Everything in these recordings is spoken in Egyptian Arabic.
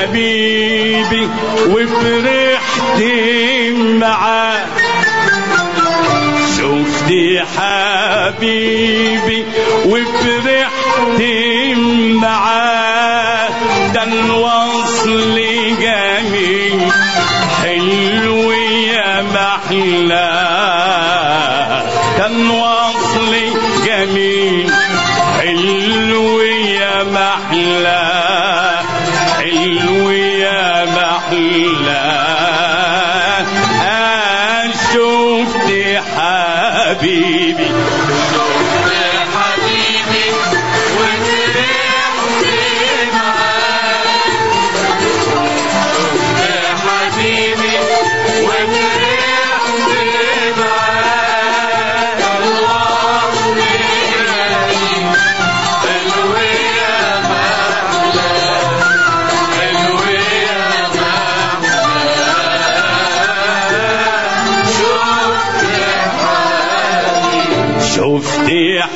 حبيبي وفرحت معاه شفتي حبيبي وفرحت معاه ده الوصل جميل حلو يا محلاه كان وصل جميل حلو يا محلاه حلو يا محلاه آه شفت حبيبي حبيبي وفرحت معاك يا حبيبي وفرحت معاك الوصل جميل حلو يا محلى حلو يا محلى شفت شفت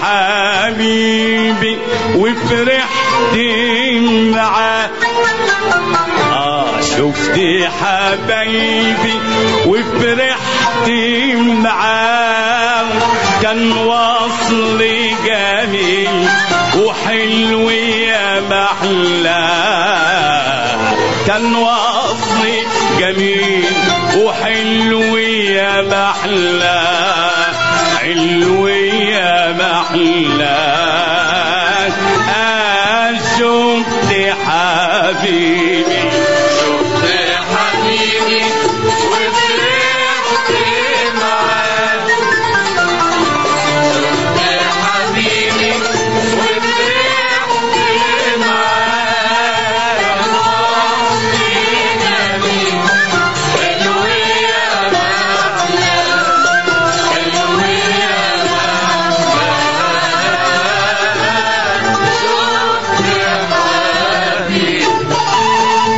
حبيبي وفرحت معاه آه شفت حبايبي وفرحت معاه كان وصل جميل وحلو يا محلاه كان وصل جميل وحلو يا محلاه حلو يا محلاه آه شفت حبيبي شفت حبيبي وفرحت معاك شفت حبيبي وفرحت معاك الوصل جميل حلو يا محلى حلو يا محلى شفت حبيبي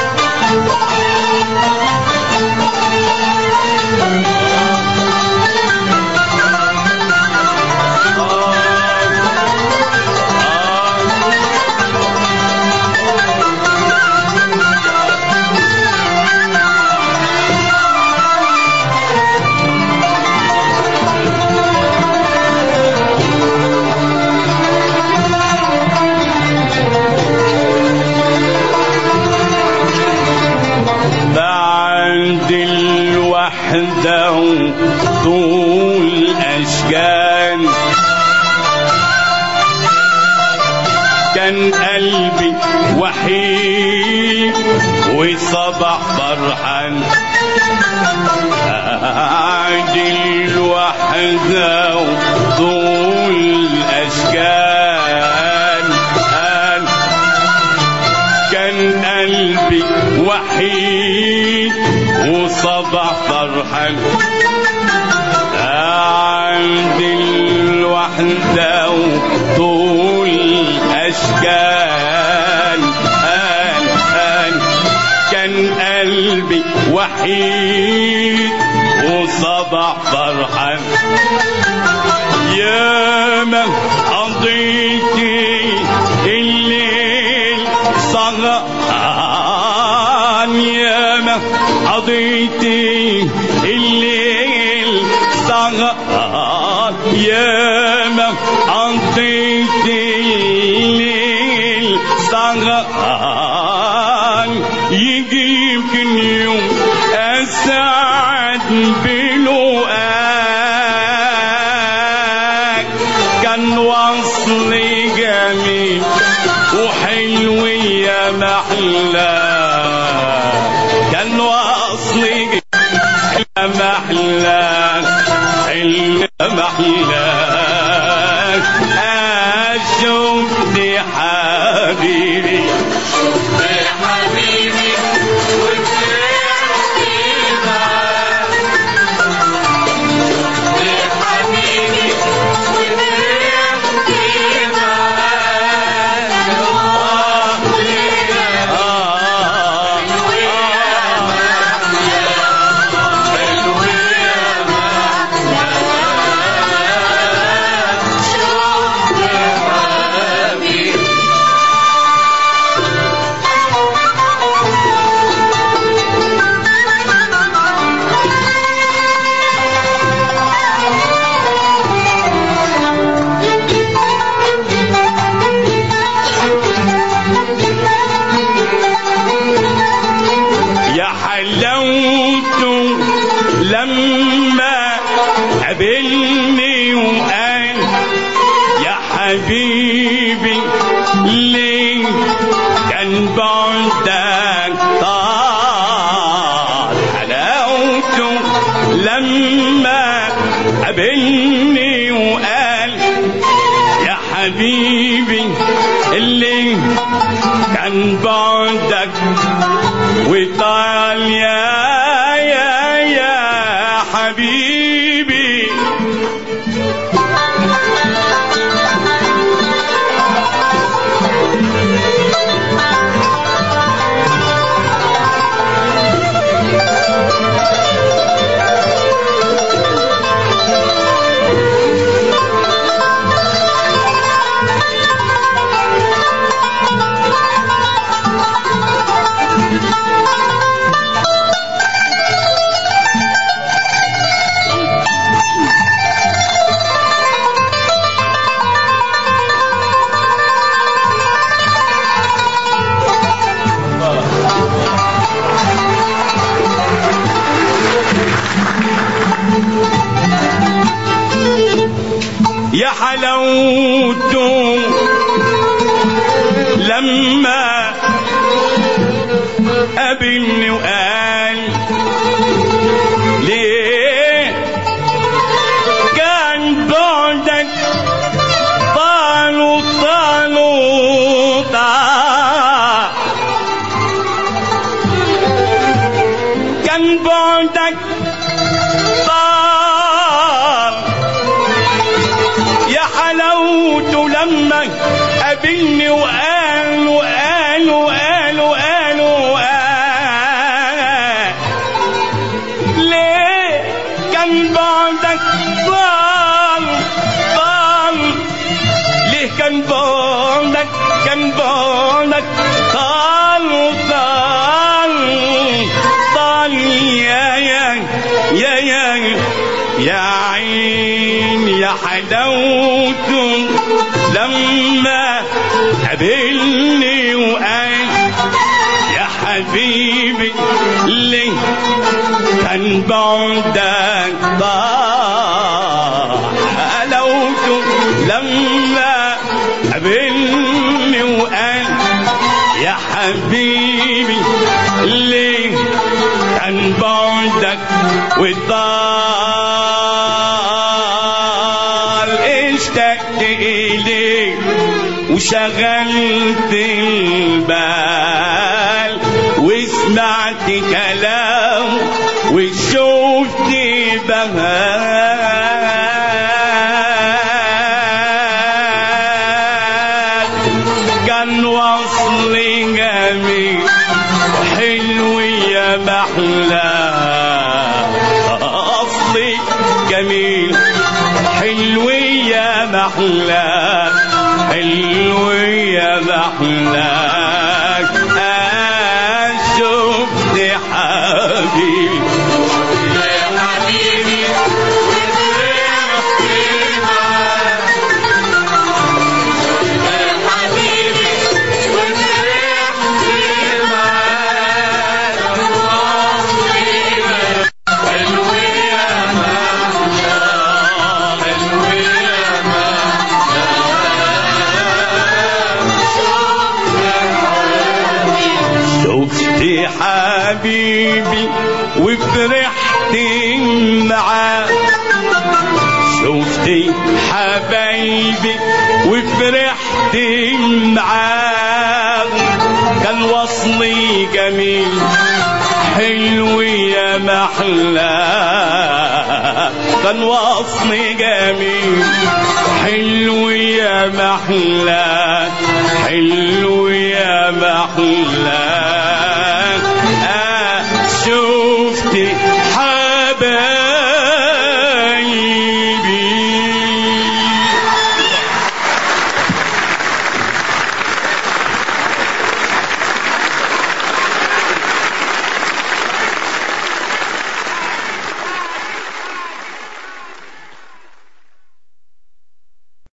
بعد الوحدة طول أشجان كان قلبي وحيد وصبح فرحان بعد الوحدة طول أشجان كان قلبي وحيد وصبح فرحان عند الوحدة وطول أشكال آن آن كان قلبي وحيد وصبح فرحان يا ما قضيتي الليل سهران يا ما قضيتي الليل سهران يا ما قضيتي الليل سهران يجي يمكن يوم أسعد بلقاك كان وصلي جميل وحلو يا محلى كان وصلي جميل يا محلى حلو يا محلى أشوفني حبيبي حبيبي وفرحت معاك حبيبي وفرحت معاك حبيبي ليه كان بعدك طال حلاوته لما قابلني وقال يا حبيبي اللي كان بعدك وطال يا يا يا حبيبي يا حلاوته لما قابلني وقال ليه كان بعدك طالوا طالوا طال كان بعدك طال يا حلاوته لما قابلني وقال وقال وقال وقال وقال ليه كان بعدك طال طال ليه كان بعدك كان بعدك طال طال طال يا يا يا يا يا عين يا حلاوته لما قابلني وقال يا حبيبي ليه كان بعدك ضاع حلاوته لما قابلني وقال يا حبيبي ليه كان بعدك وطال اشتقت إليك وشغلت البال وسمعت كلام وشفت بهال كان وصلي جميل حلو يا محلى أصلي جميل حلو يا محلى حلو يا محلى شفت حبيبي حبيبي حبيبي وفرحت معاك حلو يا محلى حلو يا شفت حبيبي وفرحت معاه شفت حبايبي وفرحت معاه كان وصلي جميل حلو يا محلى كان وصلي جميل حلو يا محلى حلو يا محلى